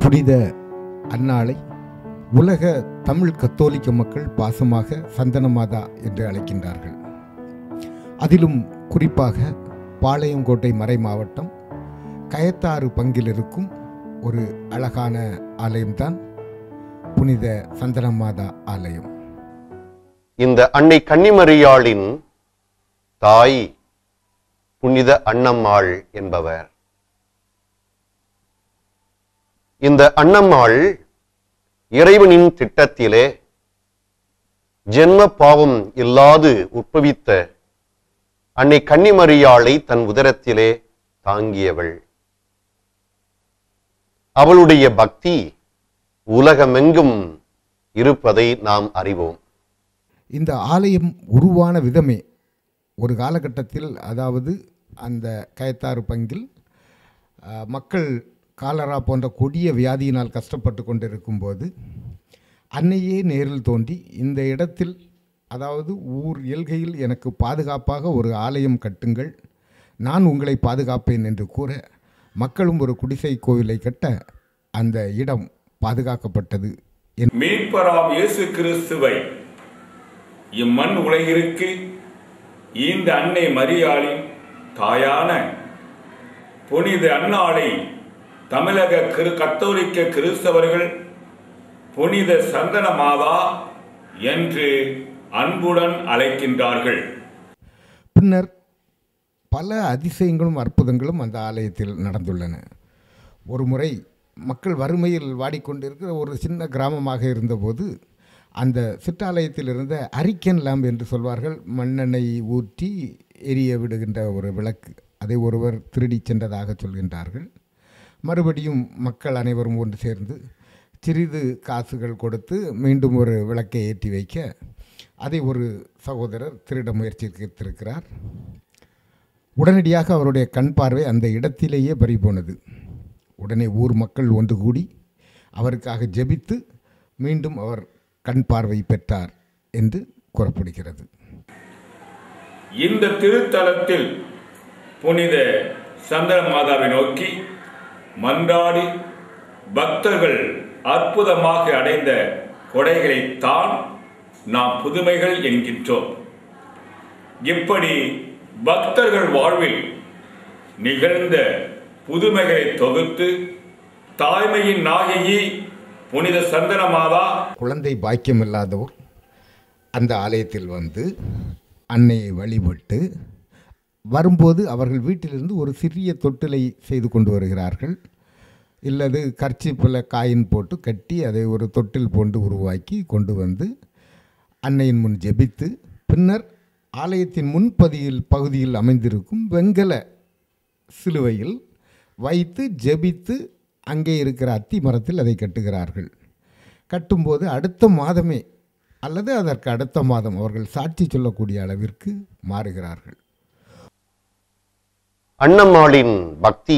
புனித அன்னாளை உலக தமிழ் கத்தோலிக்க மக்கள் பாசமாக சந்தனமாதா என்று அழைக்கின்றார்கள் அதிலும் குறிப்பாக பாளையங்கோட்டை மறை மாவட்டம் கயத்தாறு பங்கில் இருக்கும் ஒரு அழகான ஆலயம்தான் புனித சந்தனமாதா ஆலயம் இந்த அன்னை கன்னிமரியாளின் தாய் புனித அன்னம்மாள் என்பவர் இந்த அன்னம்மாள் இறைவனின் திட்டத்திலே ஜென்ம பாவம் இல்லாது உற்பவித்த அன்னை கன்னிமரியாளை தன் உதரத்திலே தாங்கியவள் அவளுடைய பக்தி உலகமெங்கும் இருப்பதை நாம் அறிவோம் இந்த ஆலயம் உருவான விதமே ஒரு காலகட்டத்தில் அதாவது அந்த கயத்தாறு பங்கில் அஹ், மக்கள் காலரா போன்ற கொடிய வியாதியினால் கஷ்டப்பட்டு கொண்டிருக்கும்போது அன்னையே நேரில் தோன்றி இந்த இடத்தில் அதாவது ஊர் எல்கையில் எனக்கு பாதுகாப்பாக ஒரு ஆலயம் கட்டுங்கள் நான் உங்களை பாதுகாப்பேன் என்று கூற மக்களும் ஒரு குடிசை கோவிலை கட்ட அந்த இடம் பாதுகாக்கப்பட்டது என் மீட்பராம் இயேசு கிறிஸ்துவை இம்மண் உலகிற்கு இந்த அன்னை மரியாளின் தாயான புனித அன்னாளை தமிழக கிரு கத்தோலிக்க கிறிஸ்தவர்கள் புனித சந்தன மாதா என்று அன்புடன் அழைக்கின்றார்கள் பின்னர் பல அதிசயங்களும் அற்புதங்களும் அந்த ஆலயத்தில் நடந்துள்ளன ஒரு முறை மக்கள் வறுமையில் வாடிக்கொண்டிருக்கிற ஒரு சின்ன கிராமமாக இருந்தபோது அந்த சிற்றாலயத்தில் இருந்த அரிக்கன் லேம்ப் என்று சொல்வார்கள் மண்ணெண்ணெய் ஊற்றி எரிய விடுகின்ற ஒரு விளக்கு அதை ஒருவர் திருடிச் சென்றதாக சொல்கின்றார்கள் மறுபடியும் மக்கள் அனைவரும் ஒன்று சேர்ந்து சிறிது காசுகள் கொடுத்து மீண்டும் ஒரு விளக்கை ஏற்றி வைக்க அதை ஒரு சகோதரர் திருட முயற்சித்திருக்கிறார் உடனடியாக அவருடைய கண் பார்வை அந்த இடத்திலேயே பறிபோனது உடனே ஊர் மக்கள் ஒன்று கூடி அவருக்காக ஜெபித்து மீண்டும் அவர் கண் பார்வை பெற்றார் என்று கூறப்படுகிறது இந்த திருத்தலத்தில் புனித சந்தன மாதாவை நோக்கி மன்றாடி பக்தர்கள் அற்புதமாக அடைந்த கொடைகளைத்தான் நாம் புதுமைகள் என்கின்றோம் இப்படி பக்தர்கள் வாழ்வில் நிகழ்ந்த புதுமைகளை தொகுத்து தாய்மையின் நாயகி புனித சந்தன மாதா குழந்தை பாக்கியம் இல்லாதோர் அந்த ஆலயத்தில் வந்து அன்னையை வழிபட்டு வரும்போது அவர்கள் வீட்டிலிருந்து ஒரு சிறிய தொட்டிலை செய்து கொண்டு வருகிறார்கள் இல்லது கர்ச்சிப்பில் காயின் போட்டு கட்டி அதை ஒரு தொட்டில் போன்று உருவாக்கி கொண்டு வந்து அன்னையின் முன் ஜெபித்து பின்னர் ஆலயத்தின் முன்பதியில் பகுதியில் அமைந்திருக்கும் வெங்கல சிலுவையில் வைத்து ஜெபித்து அங்கே இருக்கிற அத்தி மரத்தில் அதை கட்டுகிறார்கள் கட்டும்போது அடுத்த மாதமே அல்லது அதற்கு அடுத்த மாதம் அவர்கள் சாட்சி சொல்லக்கூடிய அளவிற்கு மாறுகிறார்கள் அன்னம்மாளின் பக்தி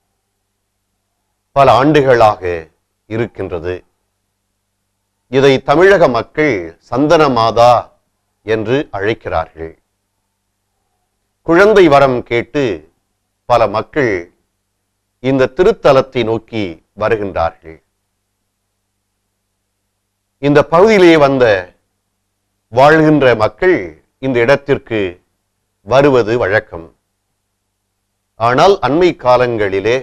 பல ஆண்டுகளாக இருக்கின்றது இதை தமிழக மக்கள் சந்தன மாதா என்று அழைக்கிறார்கள் குழந்தை வரம் கேட்டு பல மக்கள் இந்த திருத்தலத்தை நோக்கி வருகின்றார்கள் இந்த பகுதியிலே வந்த வாழ்கின்ற மக்கள் இந்த இடத்திற்கு வருவது வழக்கம் ஆனால் அண்மை காலங்களிலே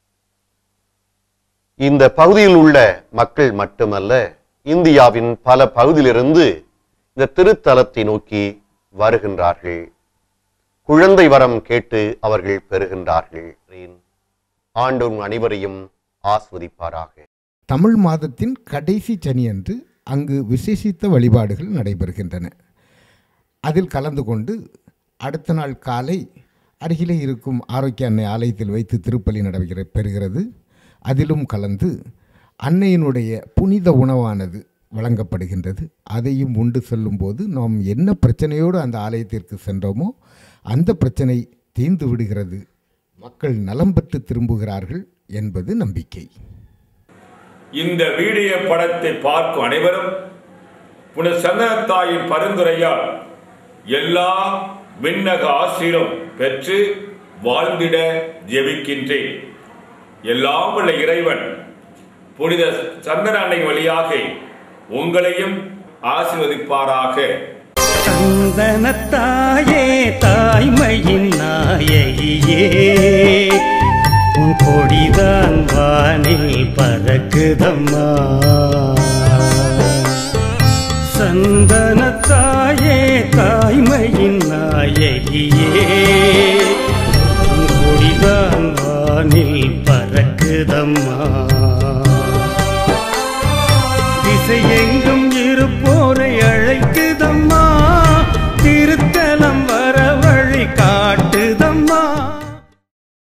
இந்த பகுதியில் உள்ள மக்கள் மட்டுமல்ல இந்தியாவின் பல பகுதியிலிருந்து இந்த திருத்தலத்தை நோக்கி வருகின்றார்கள் குழந்தை வரம் கேட்டு அவர்கள் பெறுகின்றார்கள் ஆண்டோர் அனைவரையும் ஆஸ்வதிப்பாராக தமிழ் மாதத்தின் கடைசி சனியன்று அங்கு விசேஷித்த வழிபாடுகள் நடைபெறுகின்றன அதில் கலந்து கொண்டு அடுத்த நாள் காலை அருகிலே இருக்கும் ஆரோக்கிய அன்னை ஆலயத்தில் வைத்து திருப்பலி நடைபெற பெறுகிறது அதிலும் கலந்து அன்னையினுடைய புனித உணவானது வழங்கப்படுகின்றது அதையும் உண்டு செல்லும்போது நாம் என்ன பிரச்சனையோடு அந்த ஆலயத்திற்கு சென்றோமோ அந்த பிரச்சனை தீர்ந்து விடுகிறது மக்கள் நலம் பெற்று திரும்புகிறார்கள் என்பது நம்பிக்கை இந்த வீடியோ படத்தை பார்க்கும் அனைவரும் புனித சந்தனத்தாயின் பரிந்துரையால் எல்லா விண்ணக ஆசீரும் பெற்று வாழ்ந்திட ஜெபிக்கின்றேன் எல்லாம் உள்ள இறைவன் புனித சந்தன அன்னை வழியாக உங்களையும் ஆசீர்வதிப்பாராக சந்தனத்தாயே தாய்மையின் நாயகியே உன் கொடிதான் வானில் பறக்குதம்மா சந்தனத்தாயே தாய்மையின் நாயகியே உன் கொடிதான் வானில் பறக்குதம்மா